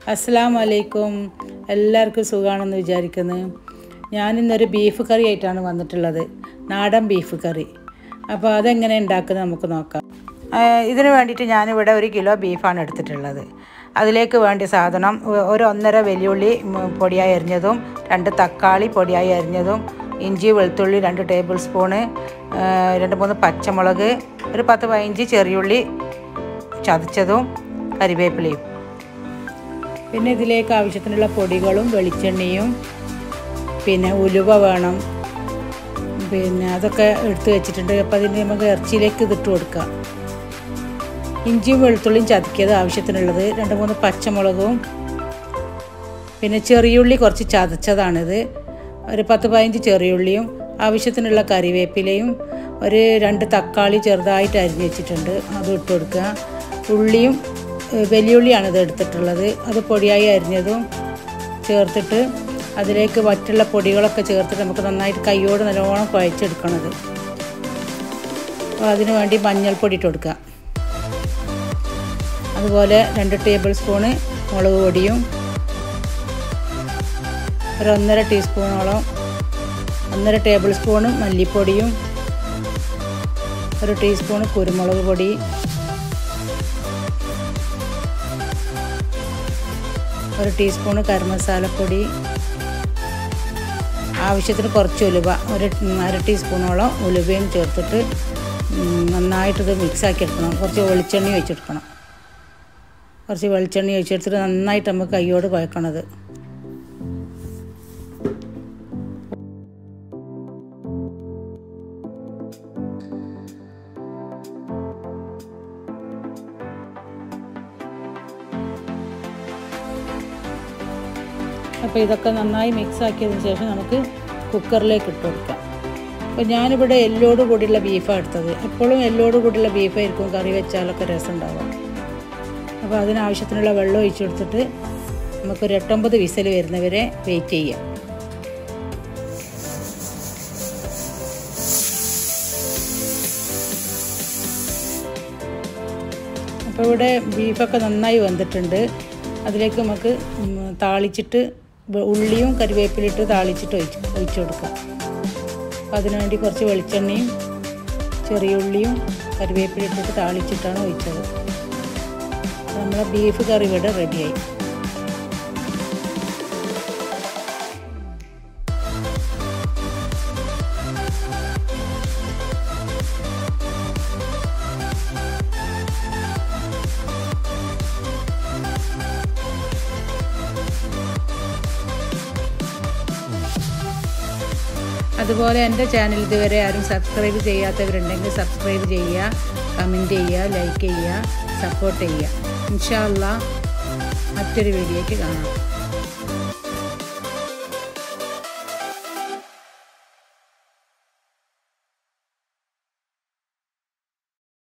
അസ്സാം വലൈക്കും എല്ലാവർക്കും സുഖമാണെന്ന് വിചാരിക്കുന്നു ഞാനിന്നൊരു ബീഫ് കറി ആയിട്ടാണ് വന്നിട്ടുള്ളത് നാടൻ ബീഫ് കറി അപ്പോൾ അതെങ്ങനെ ഉണ്ടാക്കുന്നത് നമുക്ക് നോക്കാം ആ, ഇതിന് വേണ്ടിയിട്ട് ഞാനിവിടെ ഒരു കിലോ ബീഫാണ് എടുത്തിട്ടുള്ളത് അതിലേക്ക് വേണ്ട സാധനം ഒ- ഒരു ഒന്നര വെല്ലുള്ളി ഉം, പൊടിയായി അരിഞ്ഞതും രണ്ട് തക്കാളി പൊടിയായി അരിഞ്ഞതും ഇഞ്ചി വെളുത്തുള്ളി രണ്ട് ടേബിൾ സ്പൂണ് ആ, രണ്ട് മൂന്ന് പച്ചമുളക് ഒരു പത്ത് പതിനഞ്ച് ചെറിയുള്ളി ചതച്ചതും കരിവേപ്പിലയും പിന്നെ ഇതിലേക്ക് ആവശ്യത്തിനുള്ള പൊടികളും വെളിച്ചെണ്ണയും പിന്നെ ഉലുവ വേണം പിന്നെ അതൊക്കെ എടുത്ത് വെച്ചിട്ടുണ്ട് അപ്പോൾ അതിന് നമുക്ക് ഇറച്ചിയിലേക്ക് ഇതിട്ട് കൊടുക്കാം ഇഞ്ചിയും വെളുത്തുള്ളിയും ചതക്കിയത് ആവശ്യത്തിനുള്ളത് രണ്ട് മൂന്ന് പച്ചമുളകും പിന്നെ ചെറിയുള്ളി കുറച്ച് ചതച്ചതാണിത് ഒരു പത്ത് പതിനഞ്ച് ചെറിയുള്ളിയും ആവശ്യത്തിനുള്ള കറിവേപ്പിലയും ഒരു രണ്ട് തക്കാളി ചെറുതായിട്ട് അരിഞ്ഞ് വെച്ചിട്ടുണ്ട് അത് ഇട്ട് കൊടുക്കുക ഉള്ളിയും ഏഹ്, വലിയുള്ളിയാണ് ഇത് എടുത്തിട്ടുള്ളത് അത് പൊടിയായി അരിഞ്ഞതും ചേർത്തിട്ട് അതിലേക്ക് മറ്റുള്ള പൊടികളൊക്കെ ചേർത്തിട്ട് നമുക്ക് നന്നായിട്ട് കൈയോട് നല്ലോണം കുഴച്ചെടുക്കണത് അപ്പോൾ അതിന് വേണ്ടി മഞ്ഞൾപ്പൊടി ഇട്ട് കൊടുക്കുക അതുപോലെ രണ്ട് ടേബിൾ സ്പൂണ് മുളക് പൊടിയും ഒരു ഒന്നര ടീസ്പൂണോളം ഒന്നര ടേബിൾ സ്പൂണ് മല്ലിപ്പൊടിയും ഒരു ടീസ്പൂണ് കുരുമുളക് പൊടി ഒരു ടീസ്പൂണ് കറി മസാലപ്പൊടി ആവശ്യത്തിന് കുറച്ച് ഉലുവ ഒരു അര ടീസ്പൂണോളം ഉലുവയും ചേർത്തിട്ട് ഉം, നന്നായിട്ടിത് മിക്സാക്കി എടുക്കണം കുറച്ച് വെളിച്ചെണ്ണ ഒഴിച്ചെടുക്കണം കുറച്ച് വെളിച്ചെണ്ണ ഒഴിച്ചെടുത്തിട്ട് നന്നായിട്ട് നമുക്ക് കൈയോട് കുഴക്കണത് അപ്പോൾ ഇതൊക്കെ നന്നായി മിക്സ് ആക്കിയതിന് ശേഷം നമുക്ക് കുക്കറിലേക്ക് ഇട്ട് കൊടുക്കാം അപ്പോൾ ഞാനിവിടെ എല്ലോട് കൂടിയുള്ള ബീഫാണ് എടുത്തത് എപ്പോഴും എല്ലോട് കൂടിയുള്ള ബീഫായിരിക്കും കറി വെച്ചാലൊക്കെ രസം ഉണ്ടാവുക അപ്പോൾ അതിനാവശ്യത്തിനുള്ള വെള്ളം ഒഴിച്ചു കൊടുത്തിട്ട് നമുക്കൊരു എട്ടൊമ്പത് വിസൽ വരുന്നവരെ വെയിറ്റ് ചെയ്യാം അപ്പോൾ ഇവിടെ ബീഫൊക്കെ നന്നായി വെന്തിട്ടുണ്ട് അതിലേക്ക് നമുക്ക് ഉം, താളിച്ചിട്ട് വെ- ഉള്ളിയും കറിവേപ്പിലിട്ട് താളിച്ചിട്ട് ഒഴിച്ച് ഒഴിച്ചു കൊടുക്കാം അപ്പോൾ അതിനു വേണ്ടി കുറച്ച് വെളിച്ചെണ്ണയും ചെറിയ ഉള്ളിയും കറിവേപ്പിലിട്ടിട്ട് താളിച്ചിട്ടാണ് ഒഴിച്ചത് അപ്പോൾ നമ്മളെ ബീഫ് കറി ഇവിടെ റെഡിയായി അതുപോലെ എൻ്റെ ചാനൽ ഇതുവരെ ആരും സബ്സ്ക്രൈബ് ചെയ്യാത്തവരുണ്ടെങ്കിൽ സബ്സ്ക്രൈബ് ചെയ്യുക കമൻറ്റ് ചെയ്യുക ലൈക്ക് ചെയ്യുക സപ്പോർട്ട് ചെയ്യുക ഇൻഷാല്ല മറ്റൊരു വീഡിയോയ്ക്ക് കാണാം